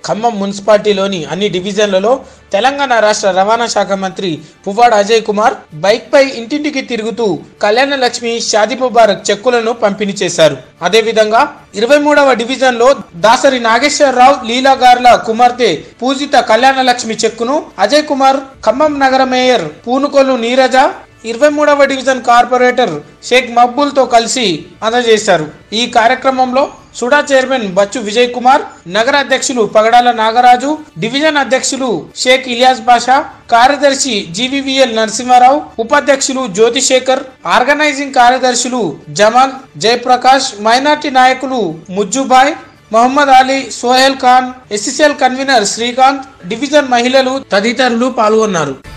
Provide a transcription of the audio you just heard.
ఖమ్మం మున్సిపాలిటీలోని అన్ని డివిజన్లలో తెలంగాణ రాష్ట్ర రవాణా శాఖ మంత్రి పువ్వాడ అజయ్ కుమార్ బైక్ పై ఇంటింటికి తిరుగుతూ కళ్యాణ లక్ష్మి షాది ముబారక్ చెక్కులను పంపిణీ చేశారు అదేవిధంగా ఇరవై మూడవ డివిజన్ లో దాసరి నాగేశ్వరరావు లీలాగార్ల కుమార్తె పూజిత కళ్యాణ లక్ష్మి చెక్కును అజయ్ కుమార్ ఖమ్మం నగర మేయర్ పూనుకొల్లు నీరజ ఇరవై మూడవ డివిజన్ కార్పొరేటర్ షేక్ మక్బూల్ తో కలిసి అందజేశారు ఈ కార్యక్రమంలో సుడా చైర్మన్ బచ్చు విజయ్ కుమార్ నగర అధ్యక్షులు పగడాల నాగరాజు డివిజన్ అధ్యక్షులు షేక్ ఇలియాస్ బాషా కార్యదర్శి జీవీవీఎల్ నరసింహారావు ఉపాధ్యక్షులు జ్యోతిశేఖర్ ఆర్గనైజింగ్ కార్యదర్శులు జమాల్ జయప్రకాష్ మైనార్టీ నాయకులు Mujjubhai Mohammed Ali Sohail Khan SSL convenor Srikanth division మహిళలు తదితరులు పాల్గొన్నారు